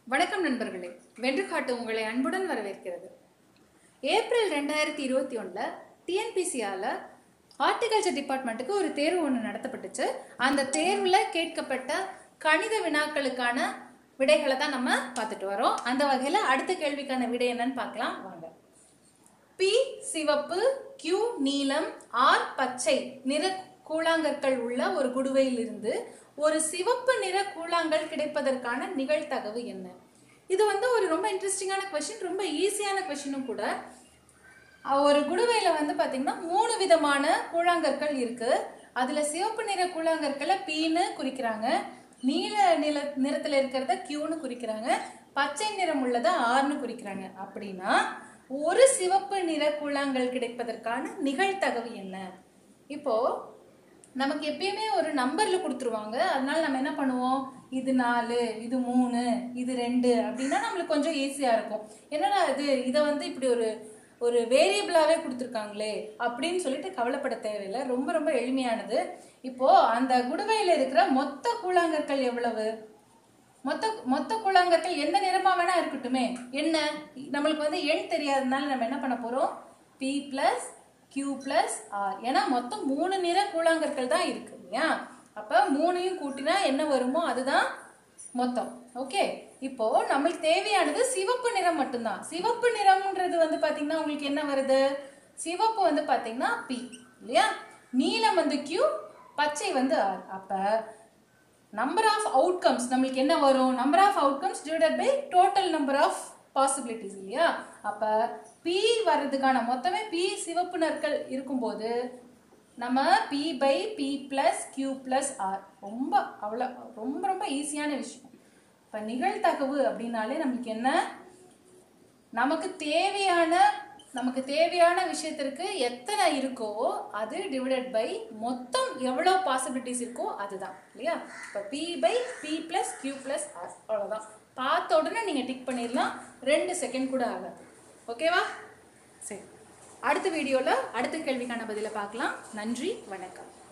வணக்கம் நண்பர்களே வென்று காட்டு உங்களை அன்புடன் வரவேற்கிறது ஏப்ரல் ரெண்டாயிரத்தி இருபத்தி ஒன்றில் டிஎன்பிசியால் ஹார்டிகல்ச்சர் டிபார்ட்மெண்ட்டுக்கு ஒரு தேர்வு ஒன்று நடத்தப்பட்டுச்சு அந்த தேர்வில் கேட்கப்பட்ட கணித வினாக்களுக்கான விடைகளை தான் நம்ம பார்த்துட்டு வரோம் அந்த வகையில் அடுத்த கேள்விக்கான விடை என்னன்னு பார்க்கலாம் வாங்க பி சிவப்பு கியூ நீலம் ஆர் பச்சை நிற கூழாங்கற்கள் உள்ள ஒரு குடுவையிலிருந்து ஒரு சிவப்பு நிற கூழாங்கல் கிடைப்பதற்கான நிகழ்தகவு என்ன இது வந்து ஒரு ரொம்ப இன்ட்ரெஸ்டிங்கான கொஷின் ரொம்ப ஈஸியான கொஷினும் கூட அஹ் ஒரு குடுவையில வந்து பாத்தீங்கன்னா மூணு விதமான கூழாங்கற்கள் இருக்கு அதுல சிவப்பு நிற கூழாங்கற்களை பீன்னு குறிக்கிறாங்க நீல நில நிறத்துல இருக்கிறத கியூன்னு குறிக்கிறாங்க பச்சை நிறம் உள்ளதை ஆர்னு குறிக்கிறாங்க அப்படின்னா ஒரு சிவப்பு நிற கூழாங்கல் கிடைப்பதற்கான நிகழ்தகவு என்ன இப்போ நமக்கு எப்பயுமே ஒரு நம்பர்ல கொடுத்துருவாங்க அதனால நம்ம என்ன பண்ணுவோம் இது நாலு இது மூணு இது ரெண்டு அப்படின்னா நம்மளுக்கு கொஞ்சம் ஈஸியா இருக்கும் என்னடா இது இதை வந்து இப்படி ஒரு ஒரு வேரியபிளாவே கொடுத்துருக்காங்களே அப்படின்னு சொல்லிட்டு கவலைப்பட தேவையில்லை ரொம்ப ரொம்ப எளிமையானது இப்போ அந்த குடுவையில இருக்கிற மொத்த கூழாங்கற்கள் எவ்வளவு மொத்த மொத்த கூழாங்கற்கள் எந்த நிறமா வேணா இருக்கட்டுமே என்ன நம்மளுக்கு வந்து எண் தெரியாததுனால நம்ம என்ன பண்ண போறோம் P plus Q plus R ஏன்னா மொத்தம் மூணு நிற கூழாங்கற்கள் தான் இருக்கு இல்லையா அப்ப மூணையும் கூட்டினா என்ன வருமோ அதுதான் மொத்தம் ஓகே இப்போ நம்மளுக்கு தேவையானது சிவப்பு நிறம் மட்டும்தான் சிவப்பு நிறம்ன்றது வந்து பாத்தீங்கன்னா உங்களுக்கு என்ன வருது சிவப்பு வந்து பாத்தீங்கன்னா பி இல்லையா நீலம் வந்து கியூ பச்சை வந்து ஆர் அப்ப நம்பர் ஆஃப் அவுட்கம்ஸ் நம்மளுக்கு என்ன வரும் number of outcomes divided by total number of possibilities இல்லையா அப்ப பி வர்றதுக்கான மொத்தமே பி சிவப்பு நற்கள் இருக்கும்போது நம்ம P by P plus Q plus R ரொம்ப அவ்வளோ ரொம்ப ரொம்ப ஈஸியான விஷயம் இப்போ நிகழ்தகவு அப்படின்னாலே நம்மளுக்கு என்ன நமக்கு தேவையான நமக்கு தேவையான விஷயத்திற்கு எத்தனை இருக்கோ அது டிவைடட் பை மொத்தம் எவ்வளோ பாசிபிலிட்டிஸ் இருக்கோ அதுதான் இல்லையா இப்போ P by P plus Q plus R அவ்வளோதான் பார்த்த உடனே நீங்கள் டிக் பண்ணிடலாம் ரெண்டு செகண்ட் கூட ஆகாது ஓகேவா சரி அடுத்த வீடியோவில் அடுத்த கேள்விக்கான பதிலை பார்க்கலாம் நன்றி வணக்கம்